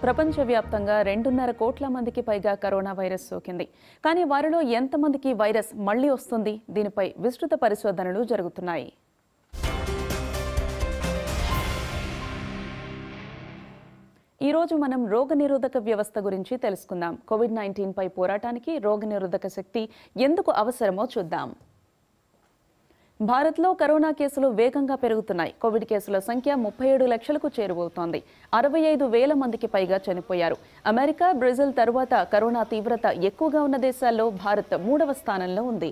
ప్రపంచవ్యాప్తంగా రెండున్నర కోట్ల మందికి పైగా కరోనా వైరస్ సోకింది కానీ వారిలో ఎంతమందికి వైరస్ మళ్లీ వస్తుంది దీనిపై విస్తృత పరిశోధనలు జరుగుతున్నాయి ఈ రోజు మనం రోగనిరోధక వ్యవస్థ గురించి తెలుసుకుందాం కోవిడ్ నైన్టీన్ పై పోరాటానికి రోగనిరోధక శక్తి ఎందుకు అవసరమో చూద్దాం భారత్లో కరోనా కేసులు వేగంగా పెరుగుతున్నాయి కోవిడ్ కేసుల సంఖ్య ముప్పై ఏడు లక్షలకు చేరువవుతోంది అరవై ఐదు వేల మందికి పైగా చనిపోయారు అమెరికా బ్రెజిల్ తరువాత కరోనా తీవ్రత ఎక్కువగా ఉన్న దేశాల్లో భారత్ మూడవ స్థానంలో ఉంది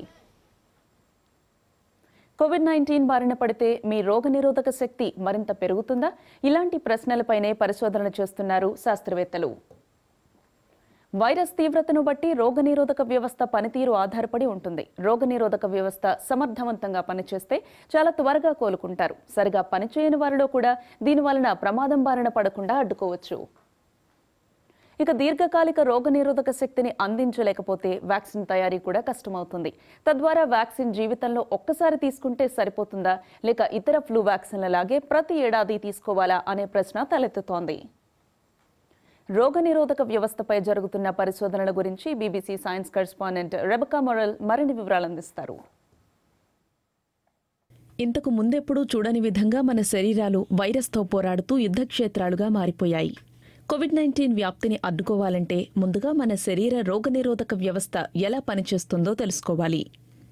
కోవిడ్ నైన్టీన్ బారిన పడితే మీ రోగనిరోధక శక్తి మరింత పెరుగుతుందా ఇలాంటి ప్రశ్నలపైనే పరిశోధన చేస్తున్నారు శాస్త్రవేత్తలు వైరస్ తీవ్రతను బట్టి రోగనిరోధక వ్యవస్థ పనితీరు ఆధారపడి ఉంటుంది రోగనిరోధక వ్యవస్థ సమర్థవంతంగా పనిచేస్తే చాలా త్వరగా కోలుకుంటారు సరిగా పనిచేయని వారిలో కూడా దీని వలన ప్రమాదం బారిన పడకుండా అడ్డుకోవచ్చు ఇక దీర్ఘకాలిక రోగనిరోధక శక్తిని అందించలేకపోతే వ్యాక్సిన్ తయారీ కూడా కష్టమవుతుంది తద్వారా వ్యాక్సిన్ జీవితంలో ఒక్కసారి తీసుకుంటే సరిపోతుందా లేక ఇతర ఫ్లూ వ్యాక్సిన్లలాగే ప్రతి ఏడాది తీసుకోవాలా అనే ప్రశ్న తలెత్తుతోంది రోగనిరోధక వ్యవస్థపై జరుగుతున్న పరిశోధనల గురించి BBC science correspondent Rebecca Morelle మరిన్ని వివరాలు అందిస్తారు ఇంతకు ముందెప్పుడూ చూడని విధంగా మన శరీరాలు వైరస్తో పోరాడుతూ యుద్ధక్షేత్రాలుగా మారిపోయాయి కోవిడ్ నైన్టీన్ వ్యాప్తిని అడ్డుకోవాలంటే ముందుగా మన శరీర రోగనిరోధక వ్యవస్థ ఎలా పనిచేస్తుందో తెలుసుకోవాలి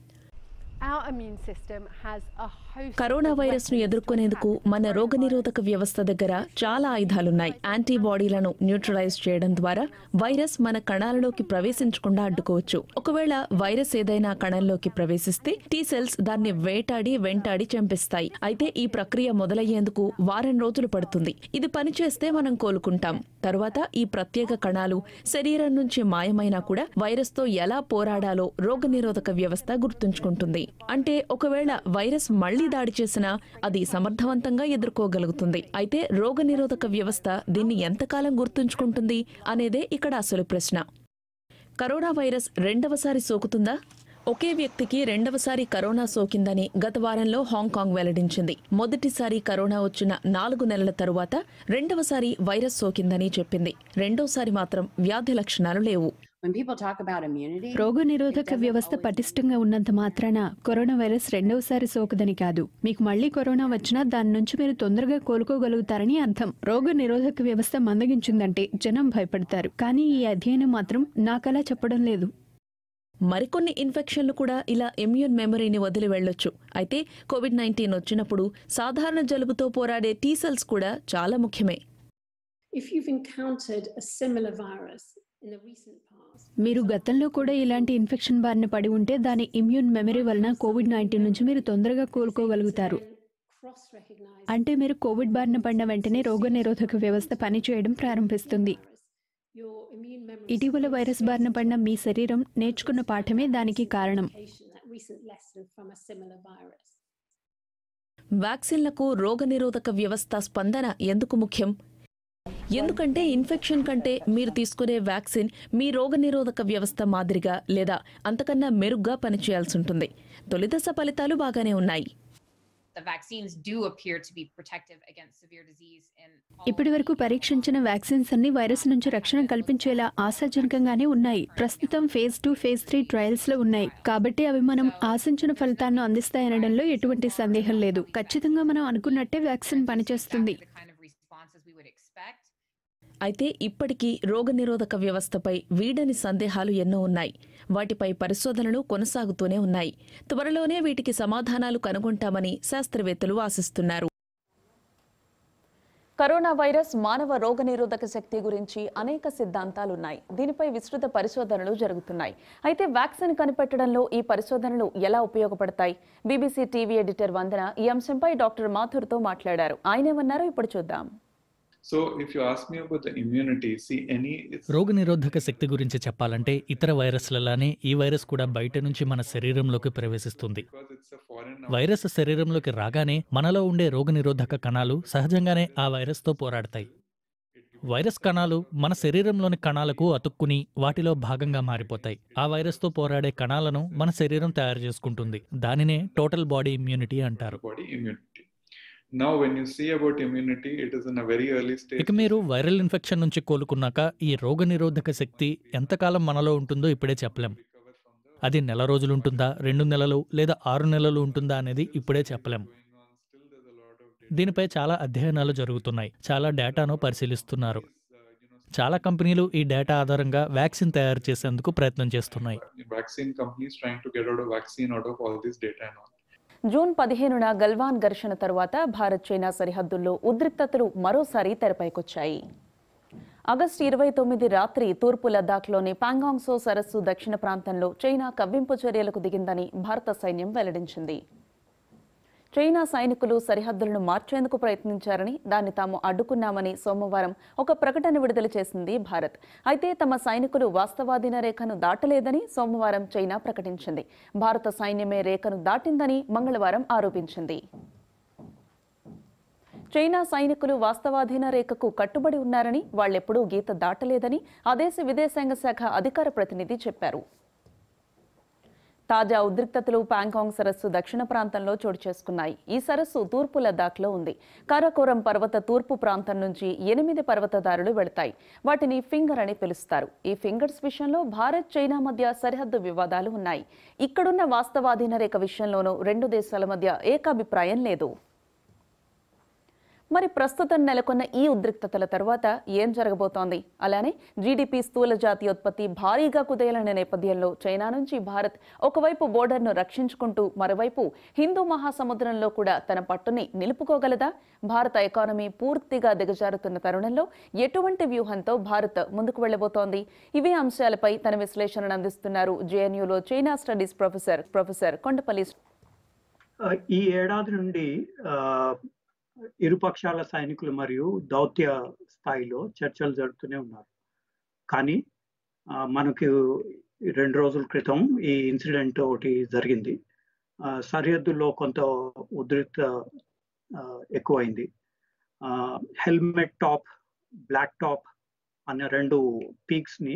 Our immune system has a host corona of virus ను weapons to ఎదుర్కొనేందుకు attack మన the రోగనిరోధక వ్యవస్థ దగ్గర చాలా ఆయుధాలున్నాయి యాంటీబాడీలను న్యూట్రలైజ్ చేయడం ద్వారా వైరస్ మన కణాలలోకి ప్రవేశించకుండా అడ్డుకోవచ్చు ఒకవేళ వైరస్ ఏదైనా కణంలోకి ప్రవేశిస్తే టీ సెల్స్ దాన్ని వేటాడి వెంటాడి చంపిస్తాయి అయితే ఈ ప్రక్రియ మొదలయ్యేందుకు వారం రోజులు పడుతుంది ఇది పనిచేస్తే మనం కోలుకుంటాం తరువాత ఈ ప్రత్యేక కణాలు శరీరం నుంచి మాయమైనా కూడా వైరస్ తో ఎలా పోరాడాలో రోగనిరోధక వ్యవస్థ గుర్తుంచుకుంటుంది అంటే ఒకవేళ వైరస్ మళ్లీ దాడి చేసినా అది సమర్థవంతంగా ఎదుర్కోగలుగుతుంది అయితే రోగనిరోధక వ్యవస్థ దీన్ని ఎంతకాలం గుర్తుంచుకుంటుంది అనేదే ఇక్కడ అసలు ప్రశ్న కరోనా వైరస్ రెండవసారి సోకుతుందా ఒకే వ్యక్తికి రెండవసారి కరోనా సోకిందని గత వారంలో హాంకాంగ్ వెల్లడించింది మొదటిసారి కరోనా వచ్చిన నాలుగు నెలల తరువాత రెండవసారి వైరస్ సోకిందని చెప్పింది రెండోసారి మాత్రం వ్యాధి లక్షణాలు లేవు When people talk about immunity, రోగనిరోధక వ్యవస్థ పటిష్టంగా ఉన్నంత మాత్రాన కరోనా వైరస్ రెండవసారి సోకదని కాదు మీకు మళ్ళీ కరోనా వచ్చినా దాని నుంచి మీరు తొందరగా కోలుకోగలుగుతారని అర్థం రోగ నిరోధక వ్యవస్థ మందగించిందంటే జనం భయపడతారు కానీ ఈ అధ్యయనం మాత్రం నాకలా చెప్పడం లేదు మరికొన్ని ఇన్ఫెక్షన్లు కూడా ఇలా ఇమ్యూన్ మెమరీని వదిలి వెళ్ళొచ్చు అయితే కోవిడ్ నైన్టీన్ వచ్చినప్పుడు సాధారణ జలుబుతో పోరాడే టీ సెల్స్ కూడా చాలా ముఖ్యమే if you've encountered a similar virus in the recent past, మీరు గతంలో కూడా ఇలాంటి ఇన్ఫెక్షన్ బారిన పడి ఉంటే దాని ఇమ్యూన్ మెమరీ వలన కోవిడ్ నైన్టీన్ నుంచి మీరు తొందరగా కోలుకోగలుగుతారు cross recognize అంటే మీరు కోవిడ్ బారిన పడిన వెంటనే రోగ నిరోధక వ్యవస్థ పనిచేయడం ప్రారంభిస్తుంది your immune memory ఇటీవల వైరస్ బారిన పడిన మీ శరీరం నేర్చుకున్న పాఠమే దానికి కారణం that recent lesson from a similar virus. వ్యాక్సిన్లకు రోగనిరోధక వ్యవస్థ స్పందన ఎందుకు ముఖ్యం ఎందుకంటే ఇన్ఫెక్షన్ కంటే మీరు తీసుకునే వ్యాక్సిన్ మీ రోగనిరోధక వ్యవస్థ మాదిరిగా లేదా అంతకన్నా మెరుగ్గా పనిచేయాల్సి ఉంటుంది తొలిదశ ఫలితాలు బాగానే ఉన్నాయి the vaccines do appear to be protective against severe disease in all ఇప్పటి వరకు పరీక్షించిన వ్యాక్సిన్స్ అన్ని వైరస్ నుంచి రక్షణ కల్పించేలా ఆశాజనకంగానే ఉన్నాయి ప్రస్తుతం phase two phase three trials లో ఉన్నాయి కాబట్టి అవి మనం ఆశించిన ఫలితాలను అందిస్తాయనడంలో ఎటువంటి సందేహం లేదు ఖచ్చితంగా మనం అనుకున్నట్టే వ్యాక్సిన్ పనిచేస్తుంది the kind of responses we would expect. అయితే ఇప్పటికీ రోగనిరోధక వ్యవస్థపై వీడని సందేహాలు ఎన్నో ఉన్నాయి వాటిపై పరిశోధనలు కొనసాగుతూనే ఉన్నాయి త్వరలోనే వీటికి సమాధానాలు కనుగొంటామని శాస్త్రవేత్తలు ఆశిస్తున్నారు కరోనా వైరస్ మానవ రోగనిరోధక శక్తి గురించి అనేక సిద్ధాంతాలున్నాయి దీనిపై విస్తృత పరిశోధనలు జరుగుతున్నాయి అయితే వ్యాక్సిన్ కనిపెట్టడంలో ఈ పరిశోధనలు ఎలా ఉపయోగపడతాయి బీబీసీ టీవీ ఎడిటర్ వందన ఈ అంశంపై డాక్టర్ మాథుర్తో మాట్లాడారు ఆయనేమన్నారో ఇప్పుడు చూద్దాం So, if you ask me about the immunity, see any it's రోగనిరోధక శక్తి గురించి చెప్పాలంటే ఇతర వైరస్లలానే ఈ వైరస్ కూడా బయట నుంచి మన శరీరంలోకి ప్రవేశిస్తుంది because it's a foreign virus శరీరంలోకి రాగానే మనలో ఉండే రోగనిరోధక కణాలు సహజంగానే ఆ వైరస్తో పోరాడతాయి వైరస్ కణాలు మన శరీరంలోని కణాలకు అతుక్కుని వాటిలో భాగంగా మారిపోతాయి ఆ వైరస్తో పోరాడే కణాలను మన శరీరం తయారు చేసుకుంటుంది దానినే టోటల్ బాడీ ఇమ్యూనిటీ అంటారు body immunity. Now, when you see about immunity, it is in a very early stage. ఇక మీరు వైరల్ ఇన్ఫెక్షన్ నుంచి కోలుకున్నాక ఈ రోగనిరోధక శక్తి ఎంతకాలం మనలో ఉంటుందో ఇప్పుడే చెప్పలేం అది నెల రోజులు ఉంటుందా రెండు నెలలు లేదా ఆరు నెలలు ఉంటుందా అనేది ఇప్పుడే చెప్పలేం దీనిపై చాలా అధ్యయనాలు జరుగుతున్నాయి చాలా డేటాను పరిశీలిస్తున్నారు చాలా కంపెనీలు ఈ డేటా ఆధారంగా వ్యాక్సిన్ తయారు చేసేందుకు ప్రయత్నం చేస్తున్నాయి Vaccine companies trying to get out a vaccine out of all this data and all. June పదిహేనున గల్వాన్ ఘర్షణ తరువాత భారత్ చైనా సరిహద్దుల్లో ఉద్రిక్తతలు మరోసారి తెరపైకొచ్చాయి ఆగస్టు ఇరవై తొమ్మిది రాత్రి తూర్పు లద్దాఖ్లోని పాంగాంగ్సో సరస్సు దక్షిణ ప్రాంతంలో చైనా కవ్వింపు చర్యలకు దిగిందని భారత సైన్యం వెల్లడించింది చైనా సైనికులు సరిహద్దులను మార్చేందుకు ప్రయత్నించారని దాన్ని తాము అడ్డుకున్నామని సోమవారం ఒక ప్రకటన విడుదల చేసింది భారత్ అయితే తమ సైనికులు వాస్తవాధీన రేఖను దాటలేదని సోమవారం చైనా ప్రకటించింది భారత సైన్యమే రేఖను దాటిందని మంగళవారం ఆరోపించింది చైనా సైనికులు వాస్తవాధీన రేఖకు కట్టుబడి ఉన్నారని వాళ్లెప్పుడూ గీత దాటలేదని ఆ దేశ విదేశాంగ శాఖ అధికార ప్రతినిధి చెప్పారు తాజా ఉద్రిక్తతలు పాంగాంగ్ సరస్సు దక్షిణ ప్రాంతంలో చోటు చేసుకున్నాయి ఈ సరస్సు తూర్పు లద్దాఖ్లో ఉంది కారాకోరం పర్వత తూర్పు ప్రాంతం నుంచి ఎనిమిది పర్వతదారులు వెళతాయి వాటిని ఫింగర్ అని పిలుస్తారు ఈ ఫింగర్స్ విషయంలో భారత్ చైనా మధ్య సరిహద్దు వివాదాలు ఉన్నాయి ఇక్కడున్న వాస్తవాధీన రేఖ విషయంలోనూ రెండు దేశాల మధ్య ఏకాభిప్రాయం లేదు మరి ప్రస్తుతం నెలకొన్న ఈ ఉద్రిక్తతల తర్వాత ఏం జరగబోతోంది అలానే జీడీపీ స్థూల జాతీయోత్పత్తి భారీగా కుదేలనే నేపథ్యంలో చైనా నుంచి భారత్ ఒకవైపు బోర్డర్ను రక్షించుకుంటూ మరోవైపు హిందూ మహాసముద్రంలో కూడా తన పట్టుని నిలుపుకోగలదా భారత ఎకానమీ పూర్తిగా దిగజారుతున్న తరుణంలో ఎటువంటి వ్యూహంతో భారత్ ముందుకు వెళ్లబోతోంది ఇవే అంశాలపై తన విశ్లేషణను అందిస్తున్నారు జేఎన్యూలో China studies professor professor Kondapalli ఆ, ఈ ఏడాది నుండి ఆ, ఇరుపక్షాల సైనికులు మరియు దౌత్య స్థాయిలో చర్చలు జరుపుతూనే ఉన్నారు కానీ ఆ, మనకు రెండు రోజుల క్రితం ఈ ఇన్సిడెంట్ ఒకటి జరిగింది ఆ, సరిహద్దుల్లో కొంత ఉద్రిక్త ఆ, ఎక్కువైంది హెల్మెట్ టాప్ బ్లాక్ టాప్ అనే రెండు పీక్స్ ని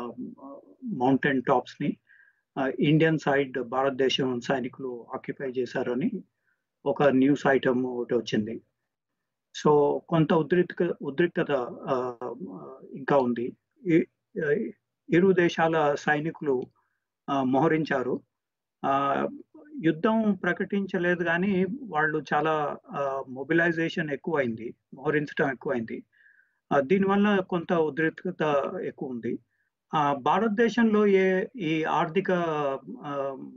మౌంటైన్ టాప్స్ ని ఆ, ఇండియన్ సైడ్ భారతదేశం సైనికులు ఆక్యుపై చేశారని ఒక న్యూస్ ఐటమ్ ఒకటి వచ్చింది సో కొంత ఉద్రిక్త ఉద్రిక్తత ఆ, ఆ, ఇంకా ఉంది ఈ- ఆ, ఇరు దేశాల సైనికులు ఆ, మోహరించారు ఆ, యుద్ధం ప్రకటించలేదు కానీ వాళ్ళు చాలా మొబిలైజేషన్ ఎక్కువైంది మోహరించడం ఎక్కువైంది ఆ, దీనివల్ల కొంత ఉద్రిక్తత ఎక్కువ ఉంది ఆ, భారతదేశంలో ఏ ఈ ఆర్థిక ఆ,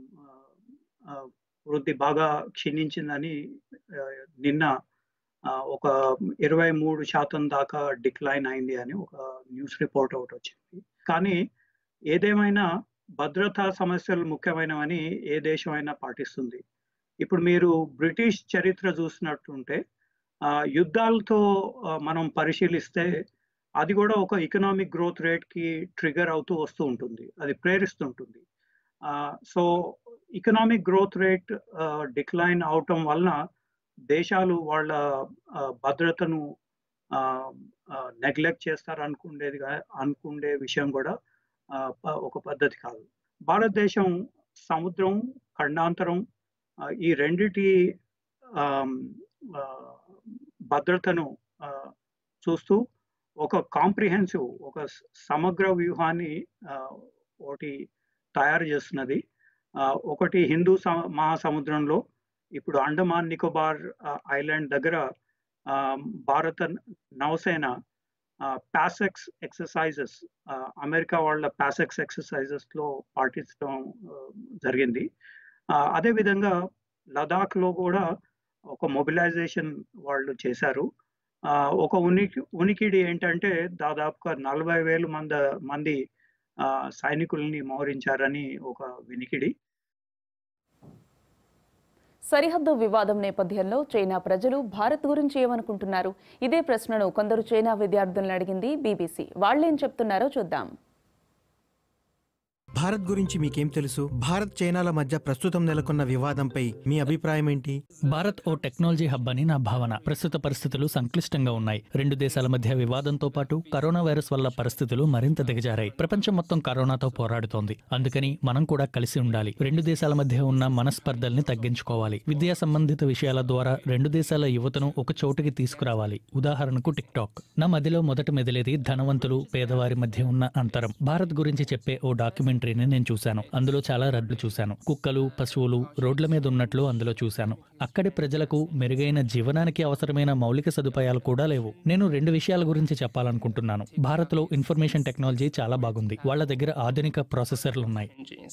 ఆ, వృద్ధి బాగా క్షీణించిందని ఆ, నిన్న ఆ, ఒక ఇరవై మూడు శాతం దాకా డిక్లైన్ అయింది అని ఒక న్యూస్ రిపోర్ట్ ఒకటి వచ్చింది కానీ ఏదేమైనా భద్రతా సమస్యలు ముఖ్యమైనవని ఏ దేశమైనా పాటిస్తుంది ఇప్పుడు మీరు బ్రిటిష్ చరిత్ర చూసినట్టుంటే ఆ, యుద్ధాలతో ఆ, మనం పరిశీలిస్తే అది కూడా ఒక ఎకనామిక్ గ్రోత్ రేట్ కి ట్రిగర్ అవుతూ వస్తూ ఉంటుంది అది ప్రేరిస్తుంటుంది so economic growth rate decline అవటం వలన దేశాలు వాళ్ళ ఆ, భద్రతను నెగ్లెక్ట్ చేస్తారు అనుకునేది కా- అనుకునే విషయం కూడా ఆ, ప- ఒక పద్ధతి కాదు భారతదేశం సముద్రం ఖండాంతరం ఆ, ఈ రెండిటి ఆమ్, ఆ, భద్రతను ఆ, చూస్తూ ఒక కాంప్రిహెన్సివ్ ఒక స- సమగ్ర వ్యూహాన్ని ఆ, ఒకటి తయారు చేస్తున్నది ఆ, ఒకటి హిందూ సమ- మహాసముద్రంలో ఇప్పుడు అండమాన్ నికోబార్ ఆ, ఐలాండ్ దగ్గర ఆ, భారత నౌసేన పాసెక్స్ ఎక్సర్సైజెస్ అమెరికా వాళ్ళ పాసెక్స్ ఎక్సర్సైజెస్ లో పాటించడం ఆ, జరిగింది ఆ, అదేవిధంగా లదాఖ్ లో కూడా ఒక మొబిలైజేషన్ వాళ్ళు చేశారు ఆ, ఒక ఉనికి ఉనికిడి ఏంటంటే దాదాపుగా నలభై వేలు మంది మంది ఆ, సైనికుల్ని మోహరించారని ఒక వినికిడి సరిహద్దు వివాదం నేపథ్యంలో చైనా ప్రజలు భారత్ గురించి ఏమనుకుంటున్నారు ఇదే ప్రశ్నను కొందరు చైనా విద్యార్థులను అడిగింది బీబీసీ వాళ్ళేం చెప్తున్నారో చూద్దాం భారత్ గురించి మీకేం తెలుసు భారత్ చైనాల మధ్య ప్రస్తుతం నెలకొన్న వివాదంపై మీ అభిప్రాయం ఏంటి భారత్ ఓ టెక్నాలజీ హబ్ అని నా భావన ప్రస్తుత పరిస్థితులు సంక్లిష్టంగా ఉన్నాయి రెండు దేశాల మధ్య వివాదంతో పాటు కరోనా వైరస్ వల్ల పరిస్థితులు మరింత దిగజారాయి ప్రపంచం మొత్తం కరోనాతో పోరాడుతోంది అందుకని మనం కూడా కలిసి ఉండాలి రెండు దేశాల మధ్య ఉన్న మనస్పర్ధల్ని తగ్గించుకోవాలి విద్యా సంబంధిత విషయాల ద్వారా రెండు దేశాల యువతను ఒక చోటుకి తీసుకురావాలి ఉదాహరణకు టిక్ టాక్ నా మధ్యలో మొదట మెదిలేది ధనవంతులు పేదవారి మధ్య ఉన్న అంతరం భారత్ గురించి చెప్పే ఓ డాక్యుమెంటరీని నేను చూశాను అందులో చాలా రద్దులు చూశాను కుక్కలు పశువులు రోడ్ల మీద ఉన్నట్లు అందులో చూశాను అక్కడి ప్రజలకు మెరుగైన జీవనానికి అవసరమైన మౌలిక సదుపాయాలు కూడా లేవు నేను రెండు విషయాల గురించి చెప్పాలనుకుంటున్నాను భారత్లో ఇన్ఫర్మేషన్ టెక్నాలజీ చాలా బాగుంది వాళ్ళ దగ్గర ఆధునిక ప్రాసెసర్లు ఉన్నాయి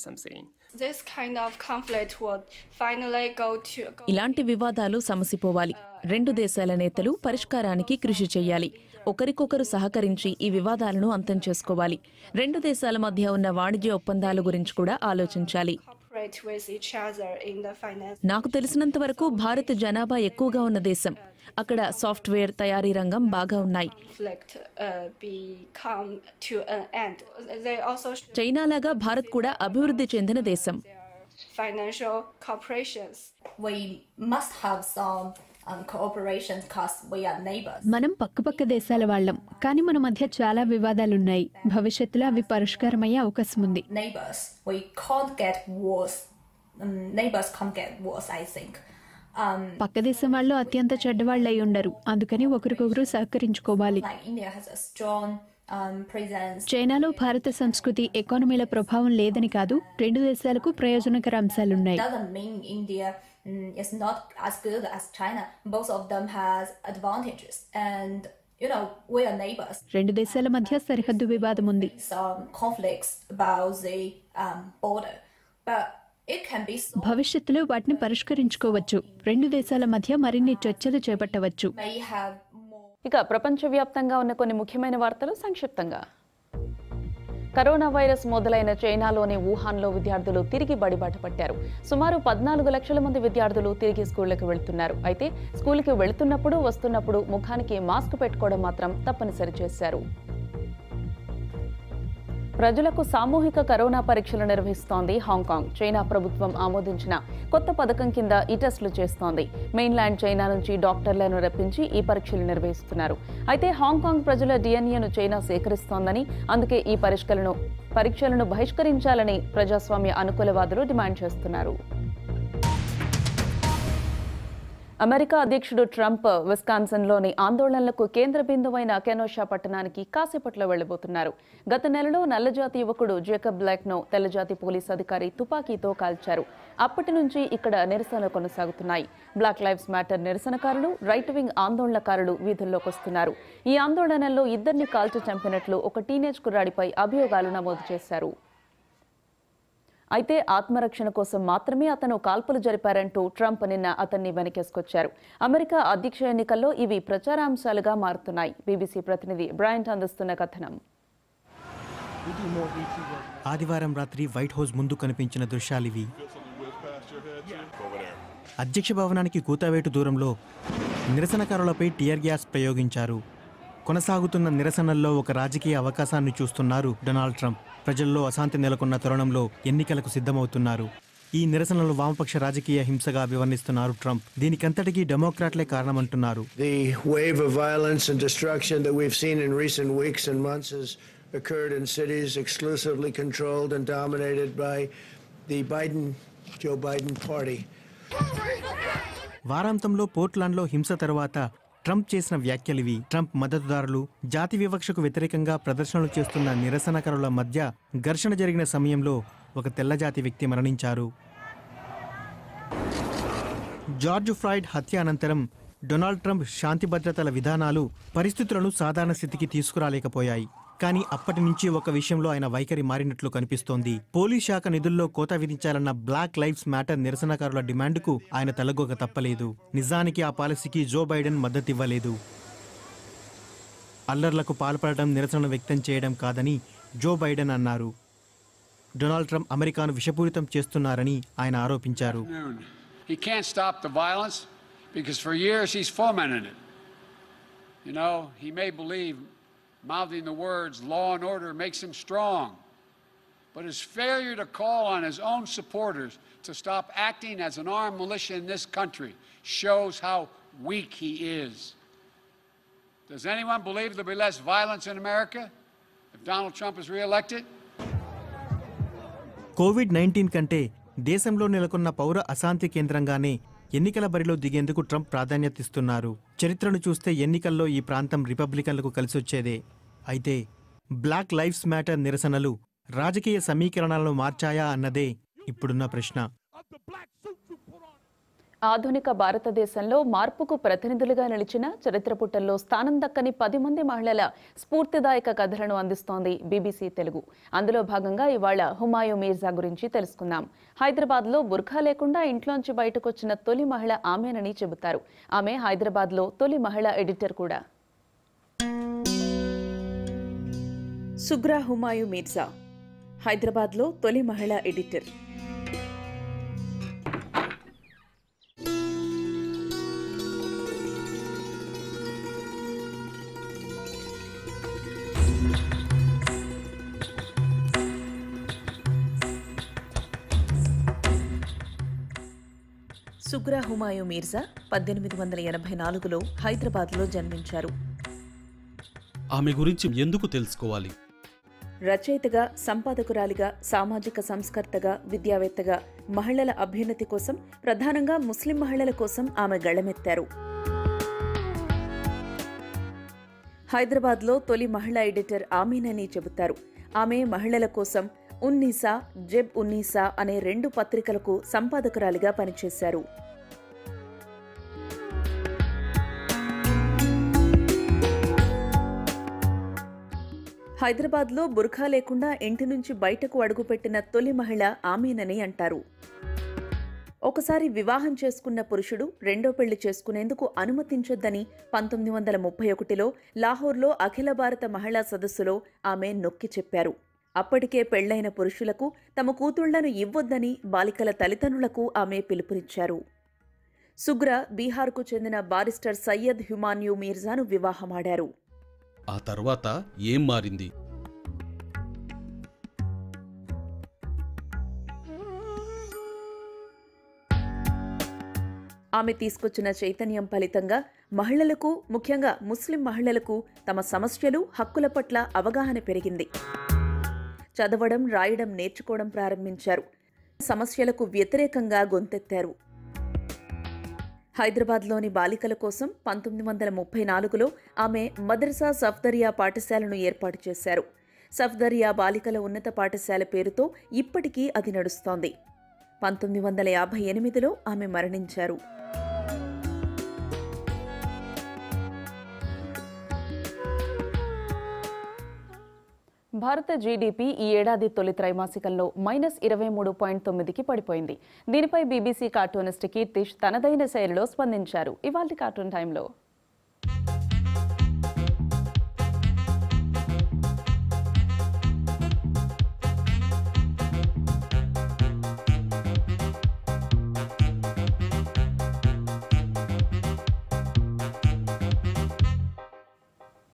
This kind of conflict would finally go to ఇలాంటి వివాదాలు సమసిపోవాలి రెండు దేశాల నేతలు పరిష్కారానికి కృషి చేయాలి ఒకరికొకరు సహకరించి ఈ వివాదాలను అంతం చేసుకోవాలి రెండు దేశాల మధ్య ఉన్న వాణిజ్య ఒప్పందాల గురించి కూడా ఆలోచించాలి cooperate with each other in the finance. నాకు తెలిసినంత వరకు భారత్ జనాభా ఎక్కువగా ఉన్న దేశం అక్కడ సాఫ్ట్వేర్ తయారీ రంగం బాగా ఉన్నాయి conflict uh, become to an end. They also చైనాలాగా Bharat కూడా అభివృద్ధి చెందిన దేశం financial corporations. We must have some um, cooperation because we are neighbors. మనం పక్కపక్క దేశాల వాళ్ళం కానీ మన మధ్య చాలా వివాదాలున్నాయి భవిష్యత్తులో అవి పరిష్కారమయ్యే అవకాశం ఉంది Neighbors, we can't get worse. Um, neighbors can't get worse, I think. Um, పక్క దేశం వాళ్ళు అత్యంత చెడ్డవాళ్ళు అయి ఉండరు అందుకని ఒకరికొకరు సహకరించుకోవాలి like India has a strong um, presence. చైనాలో భారత సంస్కృతి ఎకానమీల ప్రభావం లేదని కాదు రెండు దేశాలకు ప్రయోజనకర అంశాలున్నాయి Doesn't mean India um, is not as good as China. Both of them has advantages, and you know we are neighbors. రెండు దేశాల మధ్య సరిహద్దు వివాదం ఉంది Some conflicts about the um, border, but it can be solved. భవిష్యత్తులో వాటిని పరిష్కరించుకోవచ్చు రెండు దేశాల మధ్య మరిన్ని చర్చలు చేపట్టవచ్చు May have ఇక ప్రపంచవ్యాప్తంగా ఉన్న కొన్ని ముఖ్యమైన వార్తలు సంక్షిప్తంగా కరోనా వైరస్ మొదలైన చైనాలోని వుహాన్లో విద్యార్థులు తిరిగి బడిబాట పట్టారు సుమారు పద్నాలుగు లక్షల మంది విద్యార్థులు తిరిగి స్కూళ్లకు వెళ్తున్నారు అయితే స్కూల్కి వెళ్తున్నప్పుడు వస్తున్నప్పుడు ముఖానికి మాస్క్ పెట్టుకోవడం మాత్రం తప్పనిసరి చేశారు ప్రజలకు సామూహిక కరోనా పరీక్షలు నిర్వహిస్తోంది హాంకాంగ్ చైనా ప్రభుత్వం ఆమోదించిన కొత్త పథకం కింద ఈ టెస్టులు చేస్తోంది మెయిన్లాండ్ చైనా నుంచి డాక్టర్లను రప్పించి ఈ పరీక్షలు నిర్వహిస్తున్నారు అయితే హాంకాంగ్ ప్రజల డిఎన్ఏను చైనా సేకరిస్తోందని అందుకే ఈ పరీక్షలను పరీక్షలను బహిష్కరించాలని ప్రజాస్వామ్య అనుకూలవాదులు డిమాండ్ చేస్తున్నారు అమెరికా అధ్యక్షుడు ట్రంప్ విస్కాన్సన్లోని ఆందోళనలకు కేంద్ర బిందువైన కెనోషా పట్టణానికి కాసేపట్లో వెళ్లబోతున్నారు గత నెలలో నల్లజాతి యువకుడు జేకబ్ బ్లాక్ను తెల్లజాతి పోలీస్ అధికారి తుపాకీతో కాల్చారు అప్పటి నుంచి ఇక్కడ నిరసనలు కొనసాగుతున్నాయి బ్లాక్ లైవ్స్ మ్యాటర్ నిరసనకారులు రైట్ వింగ్ ఆందోళనకారులు వీధుల్లోకి వస్తున్నారు ఈ ఆందోళనల్లో ఇద్దరిని కాల్చి చంపినట్లు ఒక టీనేజ్ కుర్రాడిపై అభియోగాలు నమోదు చేశారు అయితే ఆత్మరక్షణ కోసం మాత్రమే అతను కాల్పులు జరిపారంటూ ట్రంప్ నిన్న అతన్ని వెనకేసుకొచ్చారు అమెరికా అధ్యక్ష ఎన్నికల్లో ఇవి ప్రచారాంశాలుగా మారుతున్నాయి బీబీసీ ప్రతినిధి బ్రాయంట్ అందిస్తున్న కథనం ఆదివారం రాత్రి వైట్ హౌస్ ముందు కనిపించిన దృశ్యాలివి అధ్యక్ష భవనానికి కూతవేటు దూరంలో నిరసనకారులపై టియర్ గ్యాస్ ప్రయోగించారు కొనసాగుతున్న నిరసనల్లో ఒక రాజకీయ అవకాశాన్ని చూస్తున్నారు డొనాల్డ్ ట్రంప్ ప్రజల్లో అశాంతి నెలకొన్న తరుణంలో ఎన్నికలకు సిద్ధమవుతున్నారు ఈ నిరసనలు వామపక్ష రాజకీయ హింసగా అభివర్ణిస్తున్నారు ట్రంప్ దీనికంతటికీ డెమోక్రాట్లే కారణమంటున్నారు The wave of violence and destruction that we've seen in recent weeks and months has occurred in cities exclusively controlled and dominated by the Biden, Joe Biden party. వారాంతంలో పోర్ట్లాండ్లో హింస తరువాత ట్రంప్ చేసిన వ్యాఖ్యలివి ట్రంప్ మద్దతుదారులు జాతి వివక్షకు వ్యతిరేకంగా ప్రదర్శనలు చేస్తున్న నిరసనకారుల మధ్య ఘర్షణ జరిగిన సమయంలో ఒక తెల్లజాతి వ్యక్తి మరణించారు జార్జ్ ఫ్రాయిడ్ హత్య అనంతరం డొనాల్డ్ ట్రంప్ శాంతి భద్రతల విధానాలు పరిస్థితులను సాధారణ స్థితికి తీసుకురాలేకపోయాయి కానీ అప్పటి నుంచి ఒక విషయంలో ఆయన వైఖరి మారినట్లు కనిపిస్తోంది పోలీస్ శాఖ నిధుల్లో కోత విధించాలన్న బ్లాక్ లైఫ్స్ మ్యాటర్ నిరసనకారుల డిమాండ్కు ఆయన తలగొక తప్పలేదు నిజానికి ఆ పాలసీకి జో బైడెన్ మద్దతివ్వలేదు అల్లర్లకు పాల్పడడం నిరసన వ్యక్తం చేయడం కాదని జో బైడెన్ అన్నారు డొనాల్డ్ ట్రంప్ అమెరికాను విషపూరితం చేస్తున్నారని ఆయన ఆరోపించారు He can't stop the violence because for years he's fomented it. You know, he may believe mouthing the words law and order makes him strong, but his failure to call on his own supporters to stop acting as an armed militia in this country shows how weak he is. Does anyone believe there'll be less violence in America if Donald Trump is reelected? Covid nineteen కంటే దేశంలో నెలకొన్న పౌర అశాంతి కేంద్రంగానే ఎన్నికల బరిలో దిగేందుకు Trump ప్రాధాన్యత ఇస్తున్నారు చరిత్రను చూస్తే ఎన్నికల్లో ఈ ప్రాంతం రిపబ్లికన్లకు కలిసొచ్చేదే అయితే బ్లాక్ లైఫ్స్ మ్యాటర్ నిరసనలు రాజకీయ సమీకరణాలను మార్చాయా అన్నదే ఇప్పుడున్న ప్రశ్న ఆధునిక భారతదేశంలో మార్పుకు ప్రతినిధులుగా నిలిచిన చరిత్ర పుటల్లో స్థానం దక్కని పది మంది మహిళల స్ఫూర్తిదాయక కథలను అందిస్తోంది బీబీసీ తెలుగు అందులో భాగంగా ఇవాళ హుమాయూ మీర్జా గురించి తెలుసుకుందాం హైదరాబాద్లో బుర్ఖా లేకుండా ఇంట్లోంచి బయటకు వచ్చిన తొలి మహిళ ఆమెనని చెబుతారు ఆమె హైదరాబాద్లో తొలి మహిళ ఎడిటర్ కూడా సుగ్రా హుమాయూ మీర్జా హైదరాబాద్లో తొలి మహిళ ఎడిటర్ సుగ్రా హుమాయూ మీర్జా పద్దెనిమిది వందల ఎనభై నాలుగులో హైదరాబాద్లో జన్మించారు ఆమె గురించి ఎందుకు తెలుసుకోవాలి రచయితగా సంపాదకురాలిగా సామాజిక సంస్కర్తగా విద్యావేత్తగా మహిళల అభ్యున్నతి కోసం ప్రధానంగా ముస్లిం మహిళల కోసం ఆమె గళమెత్తారు హైదరాబాద్లో తొలి మహిళా ఎడిటర్ ఆమీనని చెబుతారు ఆమె మహిళల కోసం ఉన్నీసా జెబ్ ఉన్నీసా అనే రెండు పత్రికలకు సంపాదకురాలిగా పనిచేశారు హైదరాబాద్లో బుర్ఖా లేకుండా ఇంటి నుంచి బయటకు అడుగుపెట్టిన తొలి మహిళ ఆమెనని అంటారు ఒకసారి వివాహం చేసుకున్న పురుషుడు రెండో పెళ్లి చేసుకునేందుకు అనుమతించొద్దని పంతొమ్మిది వందల ముప్పై ఒకటిలో లాహోర్లో అఖిల భారత మహిళా సదస్సులో ఆమె నొక్కి చెప్పారు అప్పటికే పెళ్లైన పురుషులకు తమ కూతుళ్లను ఇవ్వొద్దని బాలికల తల్లిదండ్రులకు ఆమె పిలుపునిచ్చారు సుగ్ర బీహార్కు చెందిన బారిస్టర్ సయ్యద్ హ్యుమాన్యూ మీర్జాను వివాహమాడారు ఆ తర్వాత ఏం మారింది ఆమె తీసుకొచ్చిన చైతన్యం ఫలితంగా మహిళలకు ముఖ్యంగా ముస్లిం మహిళలకు తమ సమస్యలు హక్కుల పట్ల అవగాహన పెరిగింది చదవడం రాయడం నేర్చుకోవడం ప్రారంభించారు సమస్యలకు వ్యతిరేకంగా గొంతెత్తారు హైదరాబాద్లోని బాలికల కోసం పంతొమ్మిది వందల ముప్పై నాలుగులో ఆమె మదర్సా సఫ్దరియా పాఠశాలను ఏర్పాటు చేశారు సఫ్దరియా బాలికల ఉన్నత పాఠశాల పేరుతో ఇప్పటికీ అది నడుస్తోంది పంతొమ్మిది వందల యాభై ఎనిమిదిలో ఆమె మరణించారు భారత జీడీపీ ఈ ఏడాది తొలి త్రైమాసికంలో మైనస్ ఇరవై మూడు పాయింట్ తొమ్మిదికి పడిపోయింది దీనిపై బీబీసీ కార్టూనిస్ట్ కీర్తిష్ తనదైన శైలిలో స్పందించారు ఇవాళ కార్టూన్ టైంలో